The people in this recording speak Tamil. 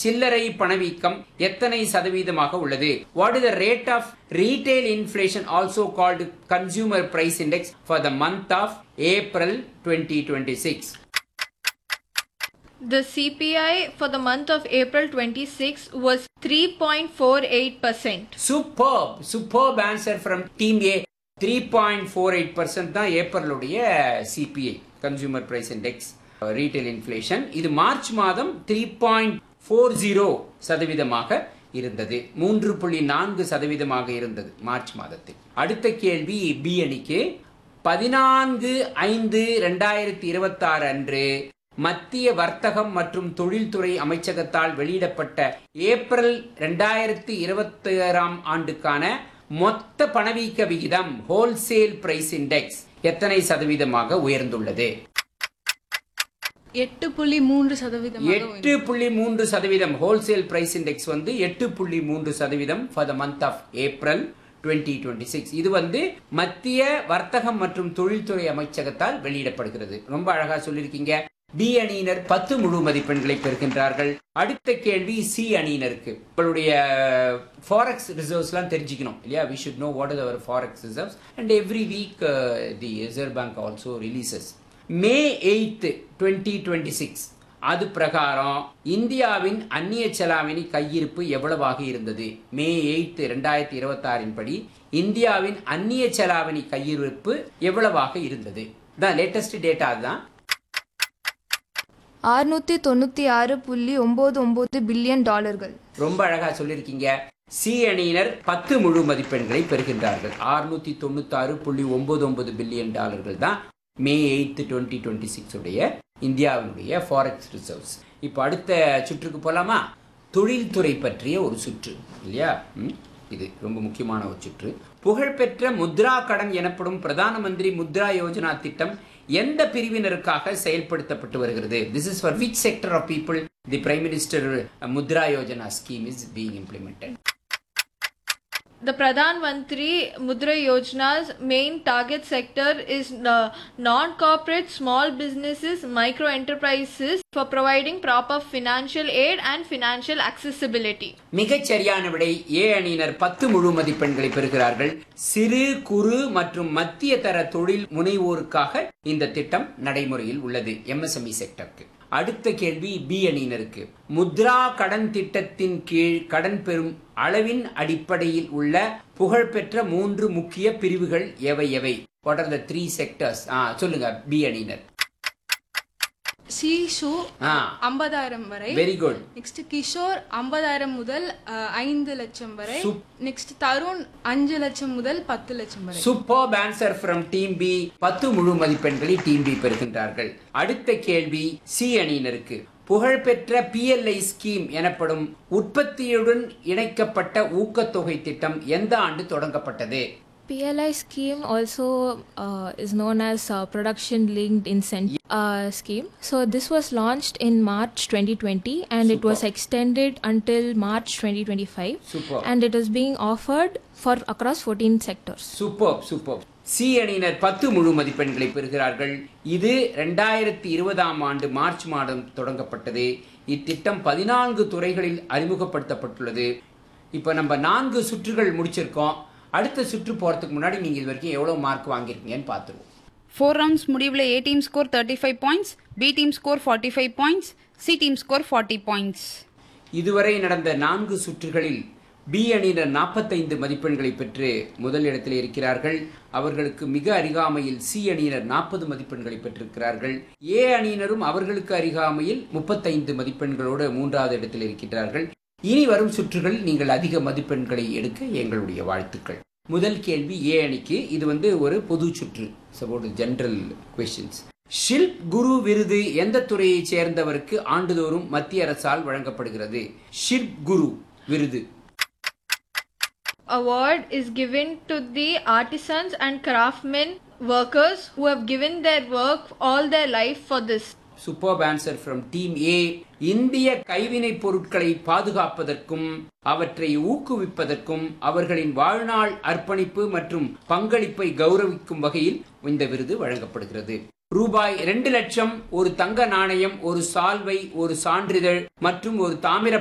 சில்லறை பணவீக்கம் எத்தனை சதவீதமாக உள்ளது what is the rate of retail inflation also called consumer price index for the month of April twenty twenty six The CPI for the month of April 26 was 3.48%. Super super answer from team A three point four eight percent தான் ஏப்ரலுடைய CPI consumer price index retail inflation இது மார்ச் மாதம் த்ரீ பாயிண்ட் ஃபோர் ஜீரோ சதவீதமாக இருந்தது மூன்று புள்ளி நான்கு சதவீதமாக இருந்தது மார்ச் மாதத்தில் அடுத்த கேள்வி பி அணிக்கு பதினான்கு ஐந்து ரெண்டாயிரத்தி இருபத்தாறு அன்று மத்திய வர்த்தகம் மற்றும் தொழில்துறை அமைச்சகத்தால் வெளியிடப்பட்ட ஏப்ரல் ரெண்டாயிரத்தி இருபத்தி ஆறாம் ஆண்டுக்கான மொத்த பணவீக்க விகிதம் ஹோல்சேல் பிரைஸ் இண்டெக்ஸ் எத்தனை சதவீதமாக உயர்ந்துள்ளது எட்டு புள்ளி மூன்று சதவீதம் எட்டு புள்ளி மூன்று சதவீதம் ஹோல்சேல் பிரைஸ் இண்டெக்ஸ் வந்து எட்டு புள்ளி மூன்று சதவீதம் for the month of April twenty twenty six இது வந்து மத்திய வர்த்தகம் மற்றும் தொழில்துறை அமைச்சகத்தால் வெளியிடப்படுகிறது ரொம்ப அழகா சொல்லியிருக்கீங்க பி அணியினர் பத்து முழு மதிப்பெண்களை பெறுகின்றார்கள் அடுத்த கேள்வி சி அணியினருக்கு உங்களுடைய ஃபாரெக்ஸ் ரிசர்வ்ஸ்லாம் தெரிஞ்சுக்கணும் இல்லையா we should know what is our forex reserves and every week the reserve bank also releases May eighth twenty twenty six அது பிரகாரம் இந்தியாவின் அந்நிய செலாவணி கையிருப்பு எவ்வளவாக இருந்தது மே எயித் ரெண்டாயிரத்தி இருபத்தி ஆறின் படி இந்தியாவின் அந்நிய செலாவணி கையிருப்பு எவ்வளவாக இருந்தது தான் லேட்டஸ்ட் டேட்டா அதுதான் ஆறுநூற்றி தொண்ணூற்றி ஆறு புள்ளி ஒம்பது ஒம்பது பில்லியன் டாலர்கள் ரொம்ப அழகா சொல்லியிருக்கீங்க சி அணியினர் பத்து முழு மதிப்பெண்களை பெறுகின்றார்கள் ஆறுநூத்தி தொண்ணூத்தாறு புள்ளி ஒன்பது ஒன்பது பில்லியன் டாலர்கள் தான் May eighth twenty twenty six உடைய இந்தியாவினுடைய ஃபாரெக்ஸ் ரிசர்வ்ஸ் இப்போ அடுத்த சுற்றுக்கு போலாமா தொழில்துறை பற்றிய ஒரு சுற்று இல்லையா ம், இது ரொம்ப முக்கியமான ஒரு சுற்று புகழ்பெற்ற முத்ரா கடன் எனப்படும் பிரதான மந்திரி முத்ரா யோஜனா திட்டம் எந்த பிரிவினருக்காக செயல்படுத்தப்பட்டு வருகிறது this is for which sector of people the prime minister Mudra Yojana scheme is being implemented The Pradhan Mantri Mudra Yojana's main target sector is uh, non-corporate small businesses, micro enterprises for providing proper financial aid and financial accessibility. மிகச் சரியான விடை ஏ அணியினர் பத்து முழு மதிப்பெண்களை பெறுகிறார்கள் சிறு குறு மற்றும் மத்திய தர தொழில் முனைவோருக்காக இந்த திட்டம் நடைமுறையில் உள்ளது எம்எஸ்எம்இ செக்டருக்கு அடுத்த கேள்வி பி அணியினருக்கு முத்ரா கடன் திட்டத்தின் கீழ் கடன் பெறும் அளவின் அடிப்படையில் உள்ள புகழ்பெற்ற மூன்று முக்கிய பிரிவுகள் எவை எவை what are the three sectors சொல்லுங்க பி அணியினர் சிஷு ஆ ஐம்பதாயிரம் வரை வெரி குட் நெக்ஸ்ட் கிஷோர் ஐம்பதாயிரம் முதல் அஹ், ஐந்து லட்சம் வரை Sup- நெக்ஸ்ட் தருண் அஞ்சு லட்சம் முதல் பத்து லட்சம் வரை super answer from team B பத்து முழு மதிப்பெண்களை டீம் பி பெறுகின்றார்கள் அடுத்த கேள்வி சி அணியினருக்கு புகழ்பெற்ற பிஎல்ஐ ஸ்கீம் எனப்படும் உற்பத்தியுடன் இணைக்கப்பட்ட ஊக்கத்தொகை திட்டம் எந்த ஆண்டு தொடங்கப்பட்டது PLI scheme also uh, is known as uh, Production Linked Incentive uh, Scheme. So this was launched in March 2020 and it was extended until March 2025 Super. and it is being offered for across 14 sectors. Super super C அணியினர் பத்து முழு மதிப்பெண்களை பெறுகிறார்கள் இது ரெண்டாயிரத்தி இருபதாம் ஆண்டு மார்ச் மாதம் தொடங்கப்பட்டது இத்திட்டம் பதினான்கு துறைகளில் அறிமுகப்படுத்தப்பட்டுள்ளது இப்போ நம்ம நான்கு சுற்றுகள் முடிச்சிருக்கோம் அடுத்த சுற்று போறதுக்கு முன்னாடி நீங்க இது வரைக்கும் எவ்வளவு மார்க் வாங்கியிருக்கீங்கன்னு பார்த்துருவோம் ஃபோர் ரவுண்ட்ஸ் முடிவில் A team score thirty five points B team score forty five points C team score forty points இதுவரை நடந்த நான்கு சுற்றுகளில் பி அணியினர் நாற்பத்தைந்து மதிப்பெண்களை பெற்று முதல் இடத்தில் இருக்கிறார்கள் அவர்களுக்கு மிக அருகாமையில் சி அணியினர் நாற்பது மதிப்பெண்களை பெற்றிருக்கிறார்கள் ஏ அணியினரும் அவர்களுக்கு அருகாமையில் முப்பத்தைந்து மதிப்பெண்களோடு மூன்றாவது இடத்தில் இருக்கின்றார்கள் இனி வரும் சுற்றுகளில் நீங்கள் அதிக மதிப்பெண்களை எடுக்க எங்களுடைய வாழ்த்துக்கள் முதல் கேள்வி ஏ அணிக்கு இது வந்து ஒரு பொது சுற்று support general questions Shilp Guru விருது எந்த துறையைச் சேர்ந்தவருக்கு ஆண்டுதோறும் மத்திய அரசால் வழங்கப்படுகிறது ஷில்ப் குரு விருது Award is given to the artisans and craftsmen workers who have given their work all their life for this. Super answer from team A இந்திய கைவினைப் பொருட்களை பாதுகாப்பதற்கும் அவற்றை ஊக்குவிப்பதற்கும் அவர்களின் வாழ்நாள் அர்ப்பணிப்பு மற்றும் பங்களிப்பை கௌரவிக்கும் வகையில் இந்த விருது வழங்கப்படுகிறது ரூபாய் இரண்டு லட்சம் ஒரு தங்க நாணயம் ஒரு சால்வை ஒரு சான்றிதழ் மற்றும் ஒரு தாமிர